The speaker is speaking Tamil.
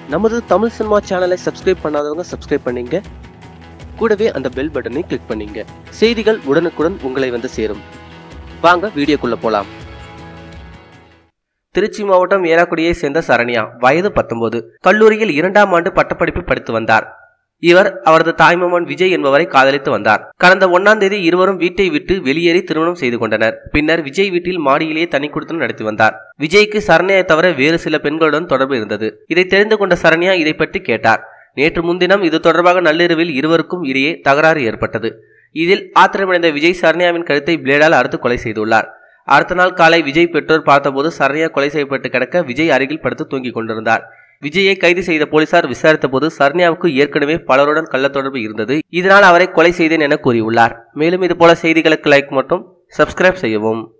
நமது தமிழ் சினிமா சேனலை சப்ஸ்கிரைப் பண்ணாதவங்க சப்ஸ்கிரைப் பண்ணீங்க கூடவே அந்த பெல் பட்டனை கிளிக் பண்ணீங்க செய்திகள் உடனுக்குடன் உங்களை வந்து சேரும் வாங்க வீடியோக்குள்ள போலாம் திருச்சி மாவட்டம் ஏலாக்குடியை சேர்ந்த சரண்யா வயது பத்தொன்பது கல்லூரியில் இரண்டாம் ஆண்டு பட்டப்படிப்பு படித்து வந்தார் இவர் அவரது தாய்மாமன் விஜய் என்பவரை காதலித்து வந்தார் கடந்த ஒன்னாம் தேதி இருவரும் வீட்டை விட்டு வெளியேறி திருமணம் செய்து கொண்டனர் பின்னர் விஜய் வீட்டில் மாடியிலேயே தனி குடுத்தனம் நடத்தி வந்தார் விஜய்க்கு சரண்யாவை தவிர வேறு சில பெண்களுடன் தொடர்பு இருந்தது இதை தெரிந்து கொண்ட சரண்யா இதை பற்றி கேட்டார் நேற்று முன்தினம் இது தொடர்பாக நள்ளிரவில் இருவருக்கும் இடையே தகராறு ஏற்பட்டது இதில் ஆத்திரமடைந்த விஜய் சரண்யாவின் கழுத்தை பிளேடால் அறுத்து கொலை செய்துள்ளார் அடுத்த நாள் காலை விஜய் பெற்றோர் பார்த்தபோது சரண்யா கொலை செய்யப்பட்டு கிடக்க விஜய் அருகில் படுத்து தூங்கிக் கொண்டிருந்தார் விஜயை கைது செய்த போலீசார் விசாரித்த போது சரண்யாவுக்கு ஏற்கனவே பலருடன் கள்ள தொடர்பு இருந்தது இதனால் அவரை கொலை செய்தேன் என கூறியுள்ளார் மேலும் இதுபோல செய்திகளுக்கு லைக் மட்டும் சப்ஸ்கிரைப் செய்யவும்